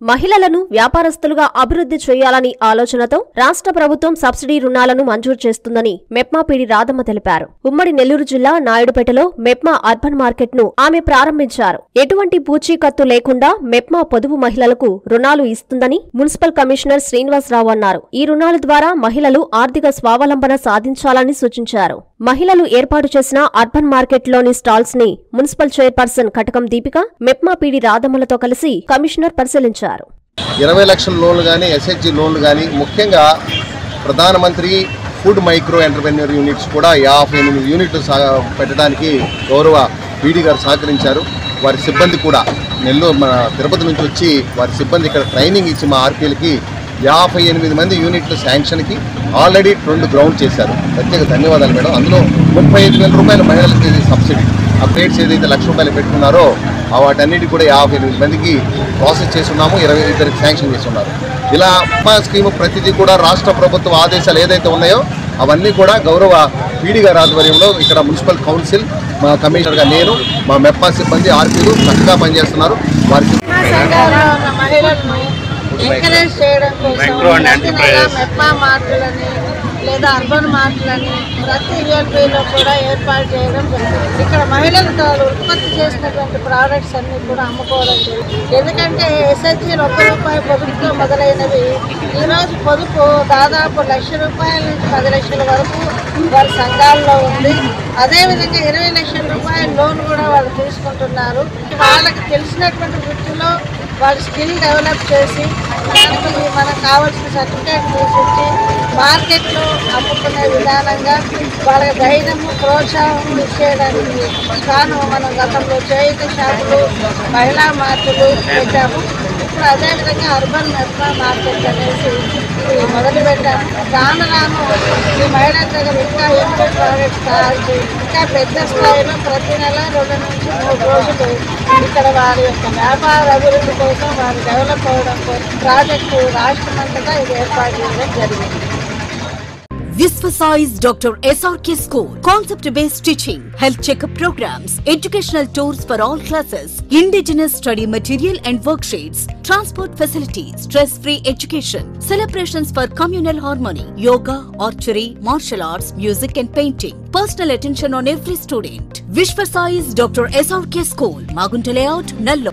మహిళలను వ్యాపారస్తులుగా అభివృద్ధి చేయాలని ఆలోచనతో రాష్ట్ర ప్రభుత్వం సబ్సిడీ రుణాలను మంజూరు చేస్తుందని మెప్మా పీడి రాధమ్మ తెలిపారు ఉమ్మడి నెల్లూరు జిల్లా నాయుడుపేటలో మెప్మా అర్బన్ మార్కెట్ ను ఆమె ప్రారంభించారు ఎటువంటి పూచీకత్తు లేకుండా మెప్మా పొదుపు మహిళలకు రుణాలు ఇస్తుందని మున్సిపల్ కమిషనర్ శ్రీనివాసరావు అన్నారు ఈ రుణాల ద్వారా మహిళలు ఆర్థిక స్వావలంబన సాధించాలని సూచించారు మహిళలు ఏర్పాటు చేసిన అర్బన్ మార్కెట్లోని స్టాల్స్ ని municipal chairperson Katakam Deepika MEPMA PD రాధమ్మలతో కలిసి కమిషనర్ పరిశీలించారు ఇరవై లక్షల లోన్లు కానీ ఎస్హెచ్జి లోన్లు కానీ ముఖ్యంగా ప్రధానమంత్రి ఫుడ్ మైక్రో ఎంటర్ప్రెన్యూర్ యూనిట్స్ కూడా యాభై ఎనిమిది యూనిట్లు సా పెట్టడానికి గౌరవ పీడీ గారు సహకరించారు వారి సిబ్బంది కూడా నెల్లూరు మన తిరుపతి నుంచి వచ్చి వారి సిబ్బంది ఇక్కడ ట్రైనింగ్ ఇచ్చి మా ఆర్పీలకి యాభై ఎనిమిది మంది యూనిట్లు శాంక్షన్కి ఆల్రెడీ రెండు గ్రౌండ్ చేశారు ప్రత్యేక ధన్యవాదాలు మేడం అందులో ముప్పై ఐదు వేల రూపాయల మహిళలకి ఇది సబ్సిడీ అప్డేట్స్ ఏదైతే లక్ష రూపాయలు పెట్టుకున్నారో ఆ వాటన్నిటి కూడా యాభై ఎనిమిది మందికి ప్రాసెస్ చేస్తున్నాము ఇరవై ఇద్దరికి శాంక్షన్ చేస్తున్నారు ఇలా అమ్మా స్కీమ్ ప్రతిదీ కూడా రాష్ట్ర ప్రభుత్వ ఆదేశాలు ఏదైతే ఉన్నాయో అవన్నీ కూడా గౌరవ పీడీ గారి ఆధ్వర్యంలో ఇక్కడ మున్సిపల్ కౌన్సిల్ మా కమిషనర్గా నేను మా మెప్పా సిబ్బంది ఆర్పీలు చక్కగా పనిచేస్తున్నారు వారికి మెప్మా సంఘాల్లో ఉన్న మహిళలను ఎంకరేజ్ చేయడం కోసం మైక్రో అండ్ ప్రతి నెల ఎంటర్ప్రైజెస్. మెప్మా మార్టులని లేదా అర్బన్ మార్టులని ప్రతి యూఎల్పీలో కూడా ఏర్పాటు చేయడం జరిగింది ఇక్కడ మహిళలు తాను ఉత్పత్తి చేసినటువంటి ప్రోడక్ట్స్ అన్ని కూడా అమ్ముకోవడం జరిగింది ఎందుకంటే ఎస్హెచ్జీలు ఒక్క రూపాయి పొదుపుతో మొదలైనవి ఈరోజు పొదుపు దాదాపు లక్ష రూపాయల నుంచి పది లక్షల వరకు వారి సంఘాల్లో ఉంది అదేవిధంగా ఇరవై లక్షల రూపాయల లోన్ కూడా వాళ్ళు తీసుకుంటున్నారు వాళ్ళకి తెలిసినటువంటి వృత్తిలో వాళ్ళు స్కిల్ డెవలప్ చేసి దానికి మనకు కావాల్సిన సర్టిఫికేట్ తీసుకొచ్చి మార్కెట్లో అమ్ముకునే విధానంగా వాళ్ళకి ధైర్యము ప్రోత్సాహం ఇచ్చేయడానికి కాను మనం గతంలో చేయుత షాపులు మహిళా మార్టులు పెట్టాము ఇప్పుడు అదేవిధంగా అర్బన్ మెట్రో మార్కెట్ అనేసి ఇది మొదలు పెట్టాము రాను రాను ఈ మహిళల దగ్గర ఇంకా ఎక్కువ ప్రోడక్ట్స్ తయారు చేసి ఇంకా పెద్ద స్థాయిలో ప్రతి నెల రెండు నుంచి మూడు రోజులు ఇక్కడ వారి యొక్క వ్యాపార అభివృద్ధి కోసం వారు డెవలప్ అవ్వడం కోసం ప్రాజెక్టు రాష్ట్రమంతటా ఇది ఏర్పాటు చేయడం జరిగింది Visvasize Dr. SRK School. Concept based teaching, health checkup programs, educational tours for all classes, indigenous study material and worksheets, transport facilities, stress free education, celebrations for communal harmony, yoga, archery, martial arts, music and painting. Personal attention on every student. Visvasize Dr. SRK School. Magunta Layout, Nallo.